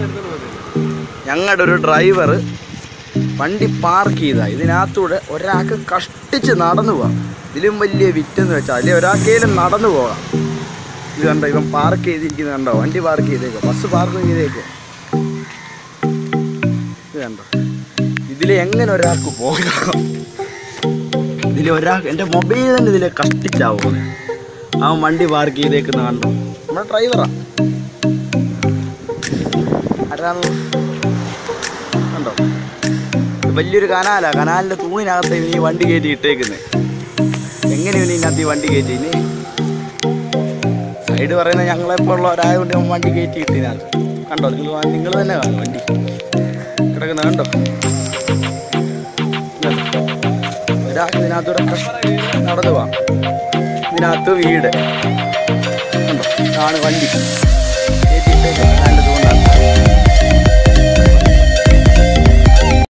ഞങ്ങളുടെ ഒരു ഡ്രൈവർ വണ്ടി പാർക്ക് ചെയ്താ ഇതിനകത്തൂടെ ഒരാൾക്ക് കഷ്ടിച്ച് നടന്നു പോവാം ഇതിലും വലിയ വിറ്റെന്ന് വെച്ചാൽ അല്ലെങ്കിൽ ഒരാൾക്കേലും നടന്നു പോകാം ഇത് കണ്ടോ ഇവൻ പാർക്ക് ചെയ്തിരിക്കുന്നത് കണ്ടോ വണ്ടി പാർക്ക് ചെയ്തേക്കോ ബസ് പാർക്ക് ചെയ്തേക്കോ ഇത് കണ്ടോ ഇതിൽ എങ്ങനെ ഒരാൾക്ക് പോകാം ഇതിൽ ഒരാൾക്ക് എൻ്റെ മൊബൈൽ തന്നെ ഇതിലെ കഷ്ടിച്ചാവും അവൻ വണ്ടി പാർക്ക് ചെയ്തേക്കുന്ന കണ്ടോ നമ്മുടെ ഡ്രൈവറാ ആരാണ് കണ്ടോ ഇത് വലിയൊരു കനാലാ കനാലിൻ്റെ തൂണിനകത്ത് ഇവന് ഈ വണ്ടി കയറ്റി ഇട്ടേക്കുന്നത് എങ്ങനെ ഇവന് ഇതിനകത്ത് ഈ വണ്ടി കയറ്റി ഇനി സൈഡ് പറയുന്നത് ഞങ്ങളെപ്പോഴുള്ളവരായതുകൊണ്ട് ഇവൻ വണ്ടി കയറ്റി ഇട്ടിനകത്ത് കണ്ടോ നിങ്ങൾ നിങ്ങൾ തന്നെ കാണും വണ്ടി കിടക്കുന്ന കണ്ടോ ഒരാൾക്ക് ഇതിനകത്തൂടെ കഷ്ടി നടന്നു പോവാം ഇതിനകത്ത് വീട് കണ്ടോ ഇതാണ് വണ്ടി കയറ്റിയിട്ടേക്ക്